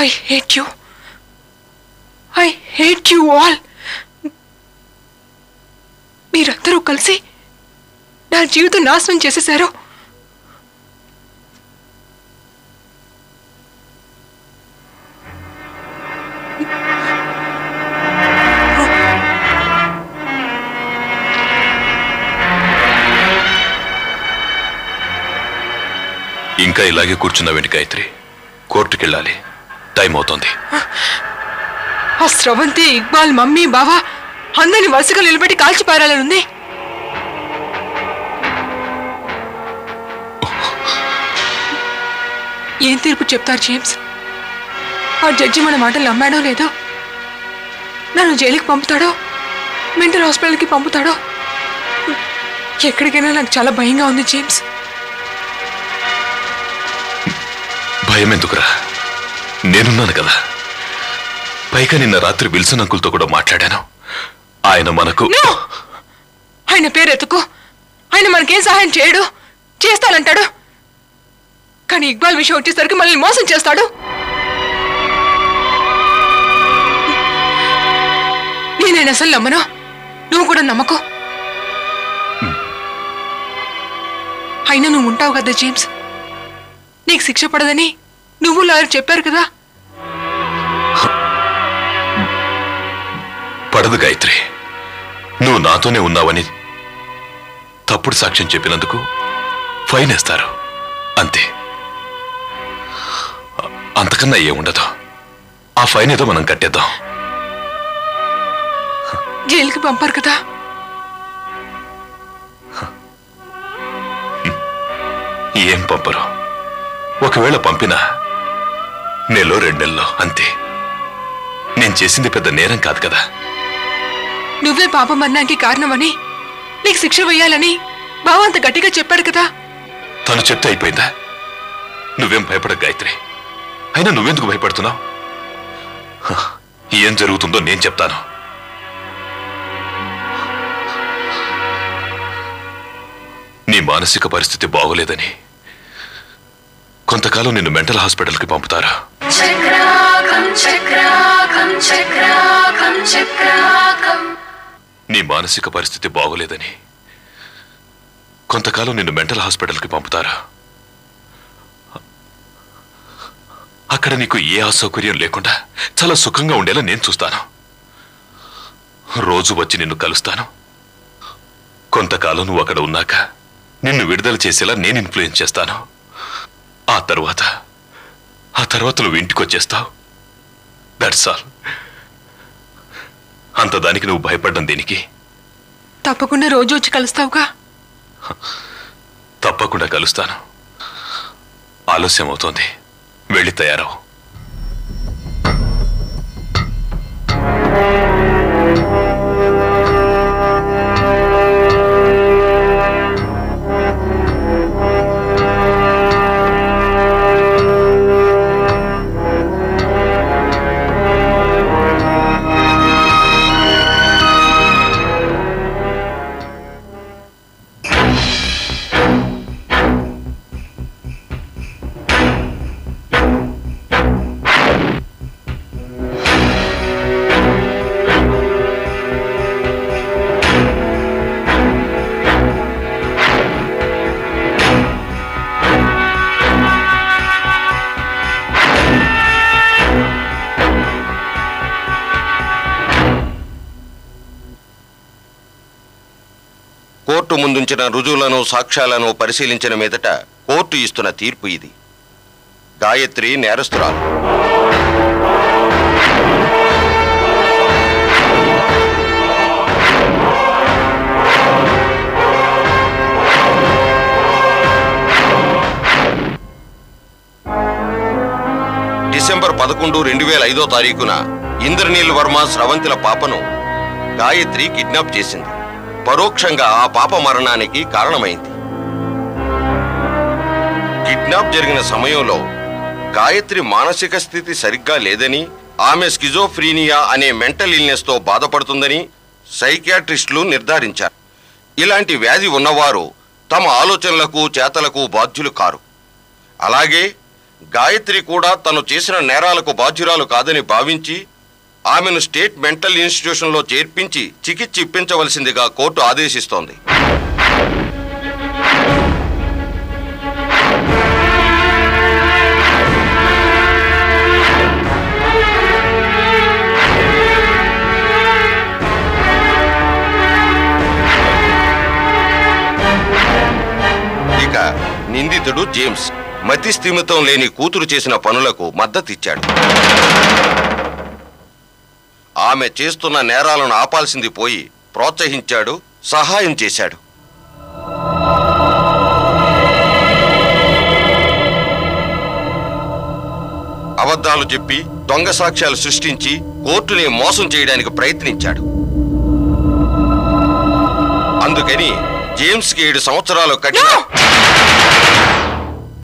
I hate you I hate you all మీరందరూ కలిసి నా జీవితం నాశనం చేసేశారు ఇంకా ఇలాగే కూర్చున్నావేంటి గాయత్రి కోర్టుకెళ్ళాలి టైం అవుతోంది ఆ స్రవంతి ఇక్బాల్ మమ్మీ బావా అందరిని వరుసగా నిలబెట్టి కాల్చి పారాలనుంది ఏం తీర్పు చెప్తారు జేమ్స్ ఆ జడ్జి మన మాటలు నమ్మాడో లేదో నన్ను జైలుకి పంపుతాడో మెంటల్ హాస్పిటల్కి పంపుతాడో ఎక్కడికైనా నాకు చాలా భయంగా ఉంది జేమ్స్ భయం ఎందుకురా నేనున్నాను కదా పైగా నిన్న రాత్రి విల్సన్ అంకుల్తో కూడా మాట్లాడాను ఆయన మనకు No! ఆయన పేరు ఎత్తుకో ఆయన మనకేం సహాయం చేయడు చేస్తానంటాడు కానీ ఇక్బాల్ విషయం వచ్చేసరికి మనల్ని మోసం చేస్తాడు నేనైనా అసలు నమ్మను నువ్వు కూడా నమ్మకో అయినా నువ్వు ఉంటావు కదా జేమ్స్ నీకు శిక్ష పడదని నువ్వు లాయర్ చెప్పారు కదా పడదు గాయత్రి నువ్వు నాతోనే ఉన్నావని తప్పుడు సాక్ష్యం చెప్పినందుకు ఫైన్ వేస్తారు అంతే అ- అంతకన్నా ఏముండదు ఆ ఫైన్ ఏదో మనం కట్టేద్దాం జైలుకి పంపారు కదా ఏం పంపరు ఒకవేళ పంపినా నెలలో రెండు నెలలో అంతే నేను చేసింది పెద్ద నేరం కాదు కదా నువ్వే పాపం మరణానికి కారణమని నీకు శిక్ష వేయాలని బావ అంత గట్టిగా చెప్పాడు కదా తను చెప్తే అయిపోయిందా నువ్వేం భయపడ గాయత్రి అయినా నువ్వెందుకు భయపడుతున్నావు హ, ఏం జరుగుతుందో నేను చెప్తాను నీ మానసిక పరిస్థితి బాగోలేదని కొంతకాలం నిన్ను మెంటల్ హాస్పిటల్కి పంపుతారా చక్రాకం చక్రాకం చక్రాకం చక్రాకం నీ మానసిక పరిస్థితి బాగోలేదని కొంతకాలం నిన్ను మెంటల్ హాస్పిటల్కి పంపుతారా అక్కడ నీకు ఏ అసౌకర్యం లేకుండా చాలా సుఖంగా ఉండేలా నేను చూస్తాను రోజు వచ్చి నిన్ను కలుస్తాను కొంతకాలం నువ్వు అక్కడ ఉన్నాక నిన్ను విడుదల చేసేలా నేను ఇన్ఫ్లుయెన్స్ చేస్తాను ఆ తర్వాత ఆ తర్వాత నువ్వు ఇంటికి వచ్చేస్తావు దట్స్ ఆల్ అంత దానికి నువ్వు భయపడ్డం దేనికి తప్పకుండా రోజు వచ్చి కలుస్తావుగా తప్పకుండా కలుస్తాను ఆలస్యం అవుతోంది వెళ్ళి తయారవు కోర్టు ముందుంచిన రుజువులను సాక్ష్యాలను పరిశీలించిన మీదట కోర్టు ఇస్తున్న తీర్పు ఇది గాయత్రి నేరస్తురాలు డిసెంబర్ పదకొండు రెండు వేల ఐదో తారీఖున ఇంద్రనీల్ వర్మ స్రవంతిల పాపను గాయత్రి కిడ్నాప్ చేసింది పరోక్షంగా ఆ పాప మరణానికి కారణమైంది కిడ్నాప్ జరిగిన సమయంలో గాయత్రి మానసిక స్థితి సరిగ్గా లేదని ఆమె స్కిజోఫ్రీనియా అనే మెంటల్ ఇల్నెస్ తో బాధపడుతుందని సైకియాట్రిస్టులు నిర్ధారించారు ఇలాంటి వ్యాధి ఉన్నవారు తమ ఆలోచనలకు చేతలకు బాధ్యులు కారు అలాగే గాయత్రి కూడా తను చేసిన నేరాలకు బాధ్యురాలు కాదని భావించి ఆమెను స్టేట్ మెంటల్ ఇన్స్టిట్యూషన్లో చేర్పించి చికిత్స ఇప్పించవలసిందిగా కోర్టు ఆదేశిస్తోంది ఇక నిందితుడు జేమ్స్ మతి స్థిమితం లేని కూతురు చేసిన పనులకు మద్దతిచ్చాడు ఆమె చేస్తున్న నేరాలను ఆపాల్సింది పోయి ప్రోత్సహించాడు సహాయం చేశాడు అబద్ధాలు చెప్పి దొంగ సాక్ష్యాలు సృష్టించి కోర్టుని మోసం చేయడానికి ప్రయత్నించాడు అందుకని జేమ్స్కి ఏడు సంవత్సరాలు కఠిన